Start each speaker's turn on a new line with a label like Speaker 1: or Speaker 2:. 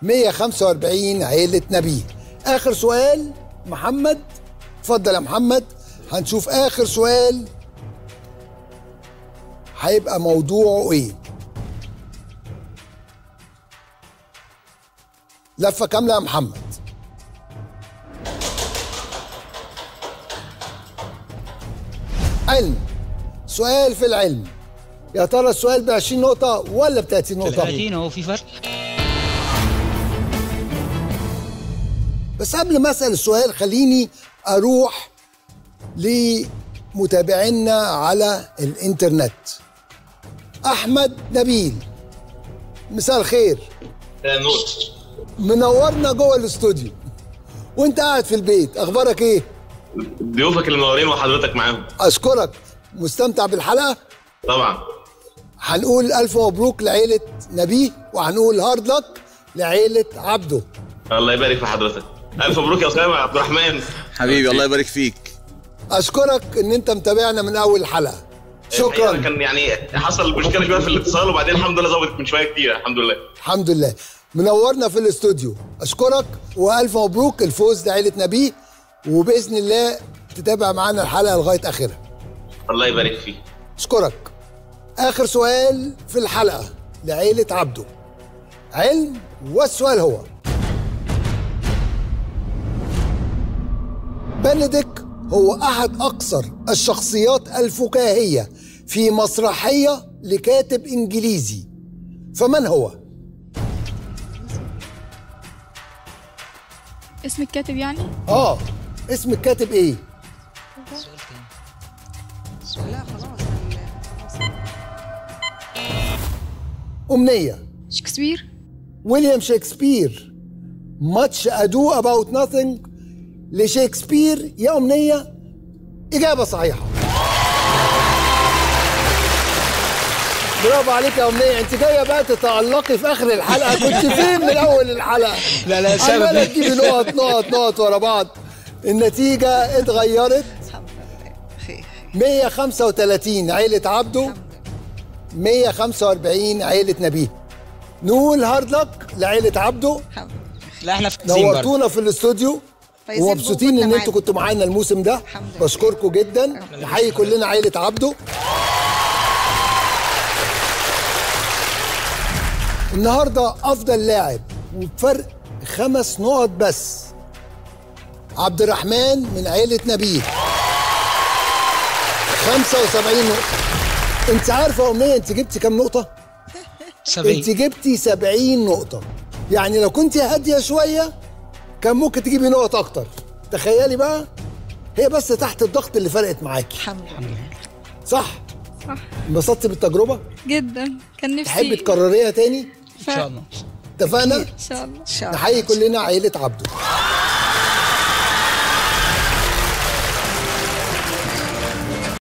Speaker 1: 145 عيلة نبيه آخر سؤال محمد اتفضل يا محمد هنشوف آخر سؤال هيبقى موضوعه إيه لفة كاملة يا محمد علم سؤال في العلم يا ترى السؤال ب 20 نقطة ولا ب 30 نقطة؟
Speaker 2: 30 هو في فرق
Speaker 1: بس قبل ما اسال السؤال خليني اروح لمتابعينا على الانترنت احمد نبيل مساء الخير
Speaker 3: نور
Speaker 1: منورنا جوه الاستوديو وانت قاعد في البيت اخبارك ايه
Speaker 3: ضيوفك اللي منورين وحضرتك معاهم
Speaker 1: اشكرك مستمتع بالحلقه
Speaker 3: طبعا
Speaker 1: هنقول الف مبروك لعيله نبيه وهنقول هارد لك لعيله عبده
Speaker 3: الله يبارك في حضرتك الف مبروك يا اسامه عبد الرحمن
Speaker 4: حبيبي الله يبارك فيك
Speaker 1: اشكرك ان انت متابعنا من اول الحلقه
Speaker 3: الحقيقة
Speaker 1: شكرا
Speaker 3: كان يعني حصل مشكله شويه في الاتصال وبعدين الحمد لله ظبطت من شويه كتير الحمد لله
Speaker 1: الحمد لله منورنا في الاستوديو اشكرك والف مبروك الفوز لعيله نبيه وباذن الله تتابع معانا الحلقه لغايه اخرها
Speaker 3: الله يبارك فيك
Speaker 1: اشكرك اخر سؤال في الحلقه لعيله عبده علم والسؤال هو بنديك هو احد اكثر الشخصيات الفكاهيه في مسرحيه لكاتب انجليزي فمن هو
Speaker 5: اسم الكاتب يعني
Speaker 1: اه اسم الكاتب ايه
Speaker 5: لا خلاص
Speaker 1: امنيه
Speaker 5: شكسبير
Speaker 1: ويليام شكسبير ماتش ادو اباوت nothing لشكسبير يا امنيه اجابه صحيحه برافو عليك يا امنيه انت جايه بقى تتالقي في اخر الحلقه كنت فين من اول الحلقه
Speaker 2: لا لا سبب
Speaker 1: عماله
Speaker 2: ليه؟
Speaker 1: تجيبي نقط نقط نقط ورا بعض النتيجه اتغيرت 135 عيله عبده 145 عيله نبيه نقول هارد لك لعيله عبده
Speaker 2: لا احنا فايزين برضه
Speaker 1: نورتونا في الاستوديو
Speaker 5: فايزين
Speaker 1: ومبسوطين ان
Speaker 5: بوجودنا
Speaker 1: انتوا كنتوا معانا الموسم ده
Speaker 5: الحمد لله.
Speaker 1: بشكركم جدا نحيي كلنا عيله عبده النهارده افضل لاعب وبفرق خمس نقط بس عبد الرحمن من عيله نبيه 75 نقطه انت عارفه يا امنيه انت جبتي كام نقطه
Speaker 2: 70
Speaker 1: انت جبتي 70 نقطة يعني لو كنت هادية شوية كان ممكن تجيبي نقط أكتر تخيلي بقى هي بس تحت الضغط اللي فرقت معاكي
Speaker 5: الحمد لله
Speaker 1: صح؟
Speaker 5: صح
Speaker 1: انبسطتي بالتجربة؟
Speaker 5: جدا كان نفسي
Speaker 1: تحبي تكرريها تاني؟
Speaker 2: ان شاء الله
Speaker 1: اتفقنا؟
Speaker 5: ان شاء الله ان شاء الله
Speaker 1: نحيي كلنا عيلة عبده